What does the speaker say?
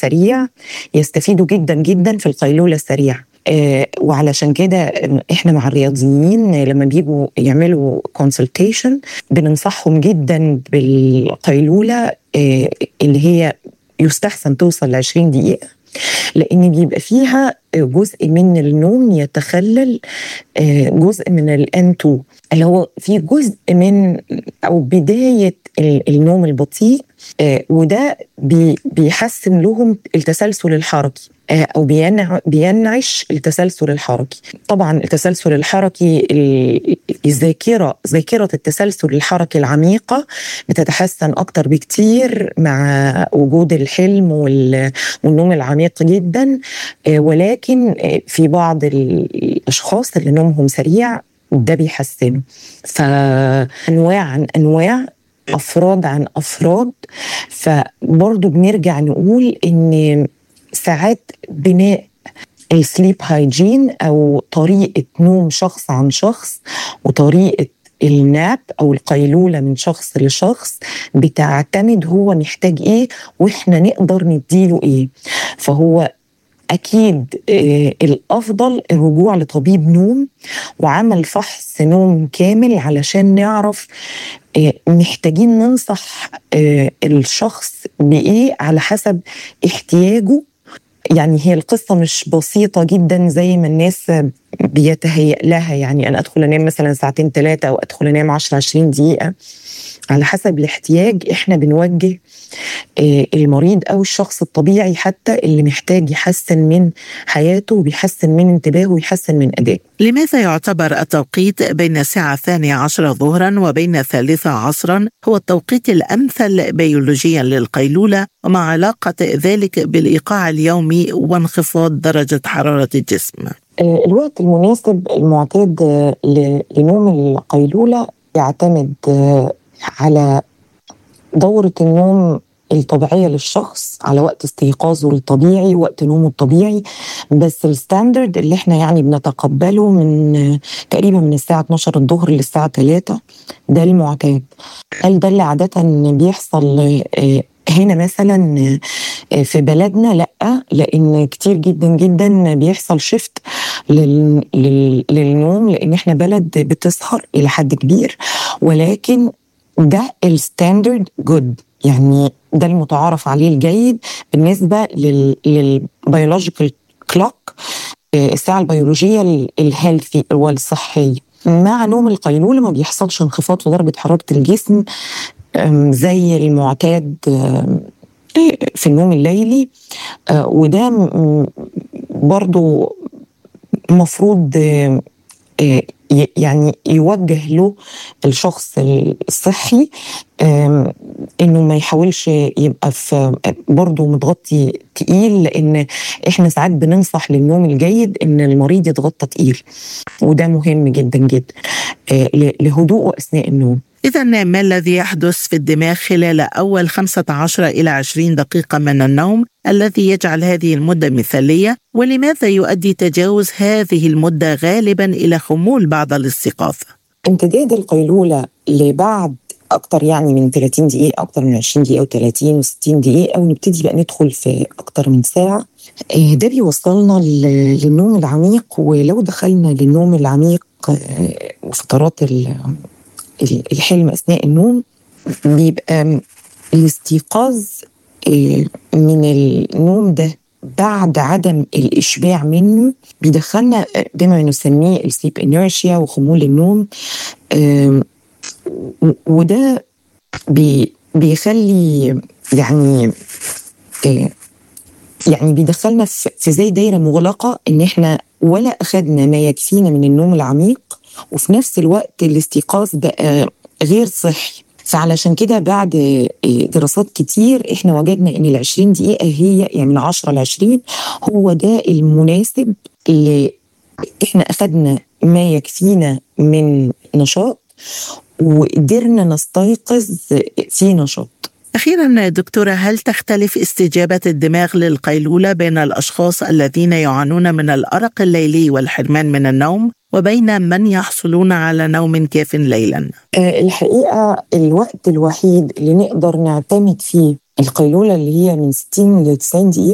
السريع يستفيدوا جدا جدا في القيلولة السريعة آه، وعلشان كده احنا مع الرياضيين لما بيجوا يعملوا كونسلتيشن بننصحهم جدا بالقيلوله آه، اللي هي يستحسن توصل ل 20 دقيقه لان بيبقى فيها جزء من النوم يتخلل آه، جزء من الان 2 اللي هو في جزء من او بدايه النوم البطيء وده بيحسن لهم التسلسل الحركي او بينعش التسلسل الحركي طبعا التسلسل الحركي الذاكره ذاكره التسلسل الحركي العميقه بتتحسن اكتر بكتير مع وجود الحلم والنوم العميق جدا ولكن في بعض الاشخاص اللي نومهم سريع ده بيحسنه فانواع عن انواع افراد عن افراد فبرضه بنرجع نقول ان ساعات بناء السليب هايجين او طريقه نوم شخص عن شخص وطريقه الناب او القيلوله من شخص لشخص بتعتمد هو محتاج ايه واحنا نقدر نديله ايه فهو اكيد الافضل الرجوع لطبيب نوم وعمل فحص نوم كامل علشان نعرف محتاجين ننصح الشخص بايه على حسب احتياجه يعني هي القصة مش بسيطة جدا زي ما الناس بيتهيأ لها يعني أنا أدخل أنام مثلا ساعتين ثلاثة أو أدخل أنام 10 20 دقيقة على حسب الاحتياج احنا بنوجه المريض او الشخص الطبيعي حتى اللي محتاج يحسن من حياته وبيحسن من انتباهه ويحسن من ادائه. لماذا يعتبر التوقيت بين الساعة الثانية عشرة ظهرا وبين الثالثة عصرا هو التوقيت الأمثل بيولوجيا للقيلولة وما علاقة ذلك بالإيقاع اليومي وانخفاض درجة حرارة الجسم؟ الوقت المناسب المعتاد لنوم القيلولة يعتمد على دورة النوم الطبيعية للشخص على وقت استيقاظه الطبيعي وقت نومه الطبيعي بس الستاندرد اللي احنا يعني بنتقبله من تقريبا من الساعة 12 الظهر للساعة 3 ده المعتاد هل ده اللي عادة بيحصل هنا مثلا في بلدنا لا لان كتير جدا جدا بيحصل شيفت للنوم لان احنا بلد بتسهر الى حد كبير ولكن ده الستاندرد جود يعني ده المتعارف عليه الجيد بالنسبه للبيولوجيكال كلوك الساعه البيولوجيه الهيلثي والصحيه مع نوم القيلوله ما بيحصلش انخفاض في درجه حراره الجسم زي المعتاد في النوم الليلي وده برضو المفروض يعني يوجه له الشخص الصحي انه ما يحاولش يبقى في برضه متغطي تقيل لان احنا ساعات بننصح للنوم الجيد ان المريض يتغطى تقيل وده مهم جدا جدا لهدوءه اثناء النوم إذا ما الذي يحدث في الدماغ خلال أول 15 إلى 20 دقيقة من النوم الذي يجعل هذه المدة مثالية ولماذا يؤدي تجاوز هذه المدة غالبا إلى خمول بعد الاستيقاظ؟ امتداد القيلولة لبعد أكتر يعني من 30 دقيقة أكتر من 20 دقيقة و30 و60 دقيقة ونبتدي بقى ندخل في أكتر من ساعة ده بيوصلنا للنوم العميق ولو دخلنا للنوم العميق وفترات الحلم اثناء النوم بيبقى الاستيقاظ من النوم ده بعد عدم الاشباع منه بيدخلنا بما نسميه السليب انيرشيا وخمول النوم وده بي بيخلي يعني يعني بيدخلنا في زي دايره مغلقه ان احنا ولا اخذنا ما يكفينا من النوم العميق وفي نفس الوقت الاستيقاظ بقى غير صحي فعلشان كده بعد دراسات كتير احنا وجدنا ان ال 20 دقيقة هي يعني من 10 ل 20 هو ده المناسب اللي احنا اخذنا ما يكفينا من نشاط وقدرنا نستيقظ في نشاط أخيرا دكتورة هل تختلف استجابة الدماغ للقيلولة بين الأشخاص الذين يعانون من الأرق الليلي والحرمان من النوم وبين من يحصلون على نوم كاف ليلا؟ الحقيقة الوقت الوحيد اللي نقدر نعتمد فيه القيلولة اللي هي من 60 ل 90 دقيقة